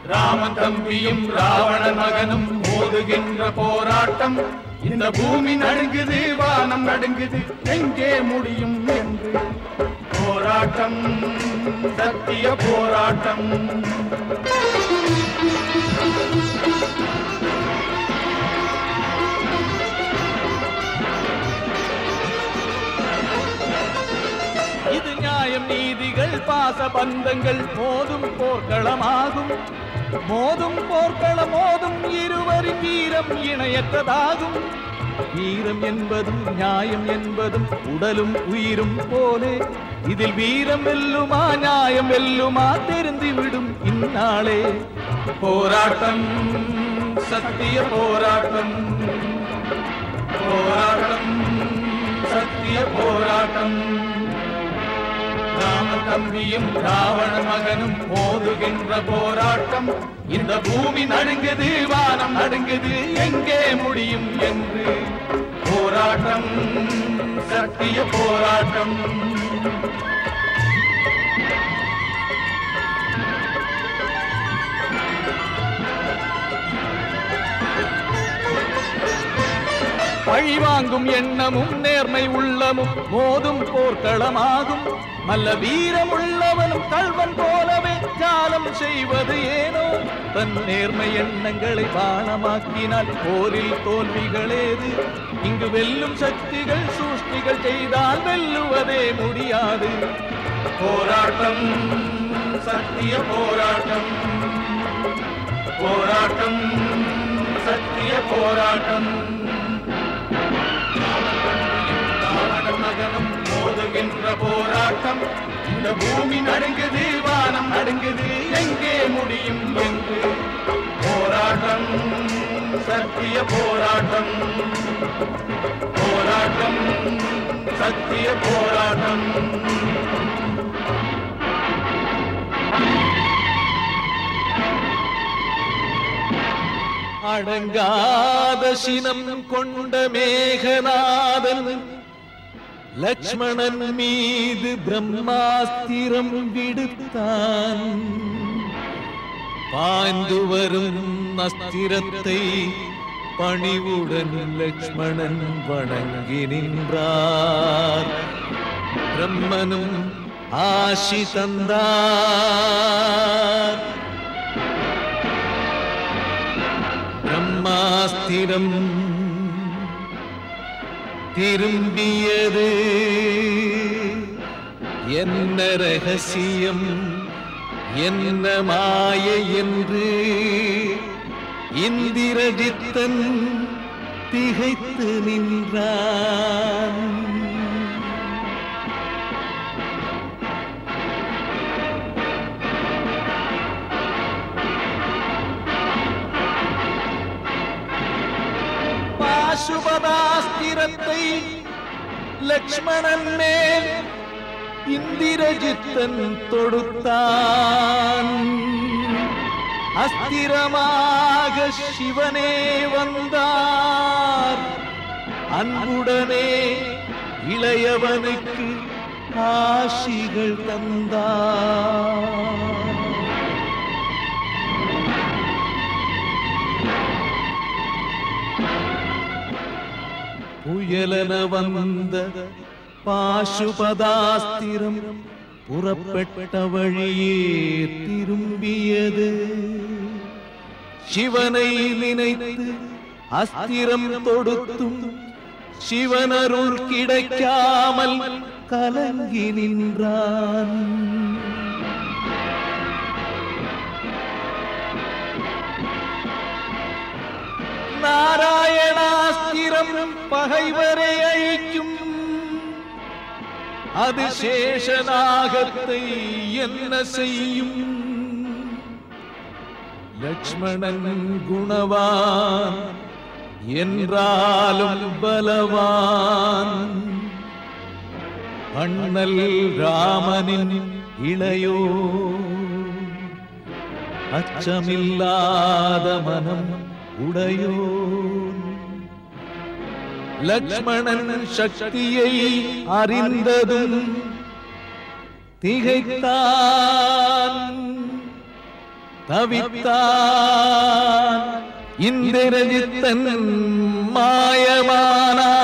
ராமன் தம்பியும் ராவண மகனும் மோதுகின்ற போராட்டம் இந்த பூமி நடுங்குது வானம் நடுங்குது எங்கே முடியும் என்று போராட்டம் சத்திய போராட்டம் இது நியாயம் நீதிகள் பாச பந்தங்கள் மோதும் போர்க்களமாகும் மோதும் போர்க்களம் மோதும் இருவரின் வீரம் இணையற்றதாகும் வீரம் என்பதும் நியாயம் என்பதும் உடலும் உயிரும் போலே இதில் வீரம் வெல்லுமா நியாயம் வெல்லுமா தெரிந்துவிடும் இந்நாளே போராட்டம் சத்திய போராட்டம் போராட்டம் சத்திய போராட்டம் ராம தம்பியும் ராவண மகனும் மோதுகின்ற போராட்டம் இந்த பூமி நடுங்குது வானம் நடுங்குது எங்கே முடியும் என்று போராட்டம் சத்திய போராட்டம் பழிவாங்கும் எண்ணமும் நேர்மை உள்ளமும் மோதும் போர்க்களமாகும் நல்ல வீரம் உள்ளவனும் கல்வன் போலவே ஜாலம் செய்வது ஏனோ தன் நேர்மை எண்ணங்களை பானமாக்கினால் போரில் தோல்விகளேது இங்கு வெல்லும் சக்திகள் சூஷ்டிகள் செய்தால் வெல்லுவதே முடியாது போராட்டம் சத்திய போராட்டம் போராட்டம் சத்திய போராட்டம் ராவண மகனும் மோதுகின்ற போராட்டம் இந்த பூமி நடுங்குது வானம் நடுங்குது எங்கே முடியும் என்று போராட்டம் சத்திய போராட்டம் போராட்டம் சத்திய போராட்டம் அடங்காத சினம் கொண்ட மேகநாதன் லக்ஷ்மணன் மீது பிரம்மாஸ்திரம் விடுத்தான் பாய்ந்து வரும் அஸ்திரத்தை பணிவுடன் லக்ஷ்மணன் வணங்கி நின்றார் பிரம்மனும் ஆசி தந்தார் பிரம்மாஸ்திரம் திரும்பியது என்ன ரகசியம் என்ன மாயை என்று இந்திரஜித்தன் திகைத்து நின்றான் பாசுபதாஸ்திரத்தை லக்ஷ்மணன் மேல் இந்திரஜித்தன் தொடுத்தான் அஸ்திரமாக சிவனே வந்தார் அன்புடனே இளையவனுக்கு ஆசிகள் தந்தார் புயலன வந்த பாசுபதாஸ்திரம் புறப்பட்ட வழியே திரும்பியது சிவனை நினைத்து அஸ்திரம் தொடுத்தும் சிவனருள் கிடைக்காமல் கலங்கி நின்றான் நாராயணாஸ்திரம் பகைவரை அழிக்கும் அது சேஷநாகத்தை என்ன செய்யும் லக்ஷ்மணன் குணவான் என்றாலும் பலவான் அண்ணல் ராமனின் இளையோ அச்சமில்லாத மனம் உடையோ லக்ஷ்மணன் சக்தியை அறிந்ததும் திகைத்தான் தவித்தான் இந்திரஜித்தன் மாயமானான்